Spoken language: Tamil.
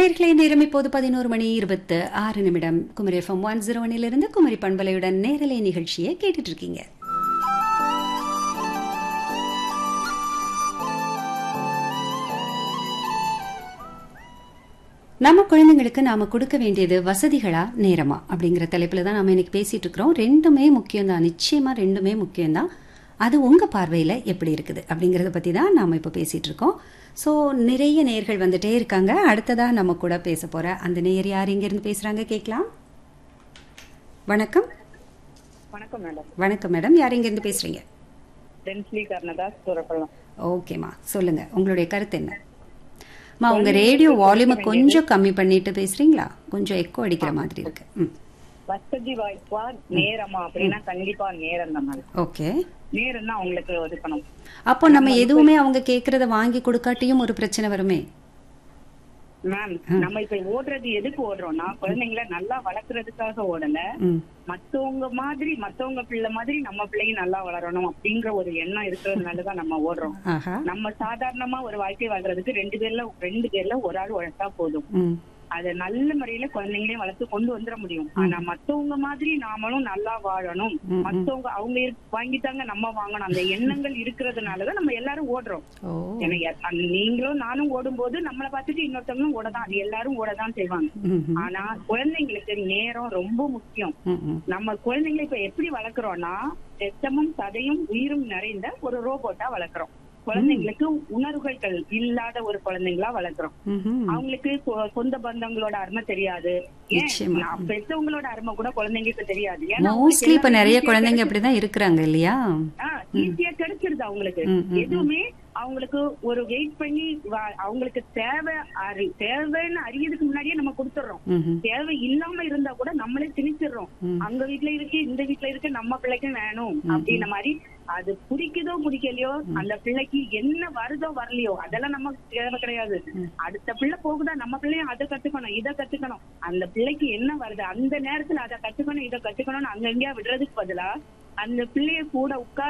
நேர்களே நேரம் இப்போது பதினோரு மணி இருபத்து ஆறு நிமிடம் குமரி எஃப்எம் ஒன் ஜீரோ ஒன்னிலிருந்து குமரி பண்பலையுடன் நேரலை நிகழ்ச்சியை கேட்டுட்டு இருக்கீங்க நம்ம குழந்தைங்களுக்கு நாம கொடுக்க வேண்டியது வசதிகளா நேரமா அப்படிங்கிற தலைப்புல தான் நாம இன்னைக்கு பேசிட்டு இருக்கிறோம் ரெண்டுமே முக்கியம்தான் நிச்சயமா ரெண்டுமே முக்கியம்தான் அது உங்க பார்வையில எப்படி இருக்குது அப்படிங்கறத பத்தி தான் நாம இப்ப பேசிட்டு இருக்கோம் ஸோ நிறைய நேயர்கள் வந்துட்டே இருக்காங்க அடுத்ததா நம்ம கூட பேச போற அந்த நேயர் யார் இங்க இருந்து பேசுறாங்க கேட்கலாம் வணக்கம் வணக்கம் மேடம் வணக்கம் மேடம் யார் இங்க இருந்து பேசுறீங்க டென்ஸ்லி கர்ணதாஸ் சூரப்பள்ளம் ஓகேம்மா சொல்லுங்க உங்களுடைய கருத்து என்ன மா உங்க ரேடியோ வால்யூமை கொஞ்சம் கம்மி பண்ணிட்டு பேசுறீங்களா கொஞ்சம் எக்கோ அடிக்கிற மாதிரி இருக்கு ம் வசதி வாய்ப்பா நேரமா அப்படின்னா கண்டிப்பா நேரம் தான் மேடம் ஓகே நேரம் தான் அவங்களுக்கு ஒதுக்கணும் அப்போ நம்ம எதுவுமே அவங்க கேக்குறத வாங்கி கொடுக்காட்டியும் ஒரு பிரச்சனை வருமே மேம் நம்ம இப்ப ஓடுறது எதுக்கு ஓடுறோம்னா குழந்தைங்களை நல்லா வளர்க்கறதுக்காக ஓடல ம் மத்தவங்க மாதிரி மத்தவங்க பிள்ளை மாதிரி நம்ம பிள்ளைங்க நல்லா வளரணும் அப்படிங்கிற ஒரு எண்ணம் இருக்கிறதுனாலதான் நம்ம ஓடுறோம் ஆஹா நம்ம சாதாரணமா ஒரு வாழ்க்கை வாழ்றதுக்கு ரெண்டு பேர்ல ரெண்டு பேர்ல ஒரு ஆள் உழைச்சா போதும் ம் அத நல்ல முறையில குழந்தைங்களையும் வளர்த்து கொண்டு வந்துட முடியும் ஆனா மத்தவங்க மாதிரி நாமளும் நல்லா வாழணும் ம், மத்தவங்க அவங்க இரு- வாங்கிட்டாங்க நம்ம வாங்கணும் அந்த எண்ணங்கள் இருக்கிறதுனாலதான் நம்ம எல்லாரும் ஓடுறோம் ஓ ஏன்னா எ- அந்த நீங்களும் நானும் ஓடும்போது நம்மளை பார்த்துட்டு இன்னொருத்தவங்களும் ஓடதான் அது எல்லாரும் ஓடதான் செய்வாங்க ம் ம், ஆனா குழந்தைங்களுக்கு நேரம் ரொம்ப முக்கியம் ம் ம் நம்ம குழந்தைங்களை இப்ப எப்படி வளர்க்கறோம்னா ரத்தமும் சதையும் உயிரும் நிறைந்த ஒரு ரோபோட்டா வளர்க்கறோம் குழந்தைங்களுக்கு உணர்வுகள் இல்லாத ஒரு குழந்தைங்களா வளர்க்கறோம் ம்ஹும். அவங்களுக்கு சொ- சொந்த பந்தங்களோட அருமை தெரியாது ஏன் நிச்சயமா. நான் பெற்றவங்களோட அருமை கூட குழந்தைங்களுக்கு தெரியாது ஏன்னா மோஸ்ட்லி இப்ப நிறைய குழந்தைங்க அப்படிதான் இருக்கிறாங்க இல்லையா ஈஸியா கிடைச்சிருது அவங்களுக்கு ம், ம், எதுவுமே அவங்களுக்கு ஒரு வெயிட் பண்ணி வா- அவங்களுக்கு தேவை அறி தேவைன்னு அறியதுக்கு முன்னாடியே நம்ம கொடுத்துடுறோம் ம்ஹும். தேவை இல்லாம இருந்தா கூட நம்மளே திணிச்சிடுறோம் ம். அங்க வீட்ல இருக்கு இந்த வீட்ல இருக்கு நம்ம பிள்ளைக்கும் வேணும் அப்படின்ன மாதிரி அது பிடிக்குதோ பிடிக்கலையோ அந்த பிள்ளைக்கு என்ன வருதோ வரலையோ அதெல்லாம் நம்ம தேவை கிடையாது அடுத்த பிள்ளை போகுதா நம்ம பிள்ளையும் அதை கத்துக்கணும் இதை கத்துக்கணும் அந்த பிள்ளைக்கு என்ன வருது அந்த நேரத்துல அதை கத்துக்கணும் இதை கத்துக்கணும்னு அங்கங்கேயா விடுறதுக்கு பதிலா அந்த பிள்ளைய கூட உட்கார